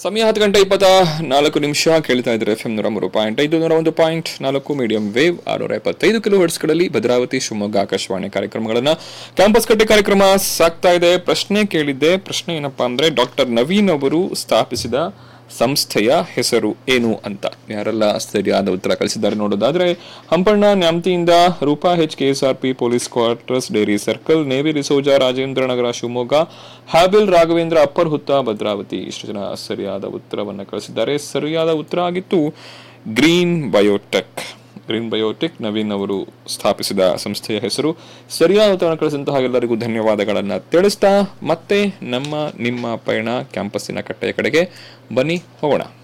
ಸಮಯ ಹತ್ತು ಗಂಟೆ ಇಪ್ಪತ್ತ ನಾಲ್ಕು ನಿಮಿಷ ಕೇಳ್ತಾ ಇದ್ದಾರೆ ಎಫ್ ಎಂ ನೂರ ಮೂರು ಪಾಯಿಂಟ್ ಐದು ನೂರ ಒಂದು ಪಾಯಿಂಟ್ ನಾಲ್ಕು ಮೀಡಿಯಂ ವೇವ್ ಆರುನೂರ ಎಪ್ಪತ್ತೈದು ಕಿಲೋ ಹರ್ಟ್ಸ್ಗಳಲ್ಲಿ ಭದ್ರಾವತಿ ಶಿವಮೊಗ್ಗ ಆಕಾಶವಾಣಿ ಕಾರ್ಯಕ್ರಮಗಳನ್ನ ಕ್ಯಾಂಪಸ್ ಕಟ್ಟೆ ಕಾರ್ಯಕ್ರಮ ಸಾಕ್ತಾ ಇದೆ ಪ್ರಶ್ನೆ ಕೇಳಿದ್ದೆ ಪ್ರಶ್ನೆ ಏನಪ್ಪಾ ಅಂದ್ರೆ ಡಾಕ್ಟರ್ ನವೀನ್ ಅವರು ಸ್ಥಾಪಿಸಿದ ಸಂಸ್ಥೆಯ ಹೆಸರು ಏನು ಅಂತ ಯಾರೆಲ್ಲ ಸರಿಯಾದ ಉತ್ತರ ಕಳಿಸಿದ್ದಾರೆ ನೋಡೋದಾದ್ರೆ ಹಂಪಣ್ಣ ನ್ಯಾಮ್ತಿಯಿಂದ Roopa H K S R P police quarters dairy circle ನೇವಿ ರಿಸೋಜಾ ರಾಜೇಂದ್ರ ನಗರ ಶಿವಮೊಗ್ಗ ಹ್ಯಾಬಿಲ್ ರಾಘವೇಂದ್ರ ಅಪ್ಪರ್ ಹುತ್ತ ಭದ್ರಾವತಿ ಇಷ್ಟು ಜನ ಸರಿಯಾದ ಉತ್ತರವನ್ನು ಕಳಿಸಿದ್ದಾರೆ ಸರಿಯಾದ ಉತ್ತರ ಆಗಿತ್ತು green biotech green biotech Naveen ಅವರು ಸ್ಥಾಪಿಸಿದ ಸಂಸ್ಥೆಯ ಹೆಸರು ಸರಿಯಾದ ಉತ್ತರವನ್ನು ಕಳಿಸಿದಂತಹ ಎಲ್ಲರಿಗೂ ಧನ್ಯವಾದಗಳನ್ನು ತಿಳಿಸ್ತಾ ಮತ್ತೆ ನಮ್ಮ ನಿಮ್ಮ ಪಯಣ ಕ್ಯಾಂಪಸ್ಸಿನ ಕಟ್ಟೆಯ ಕಡೆಗೆ ಬನ್ನಿ ಹೋಗೋಣ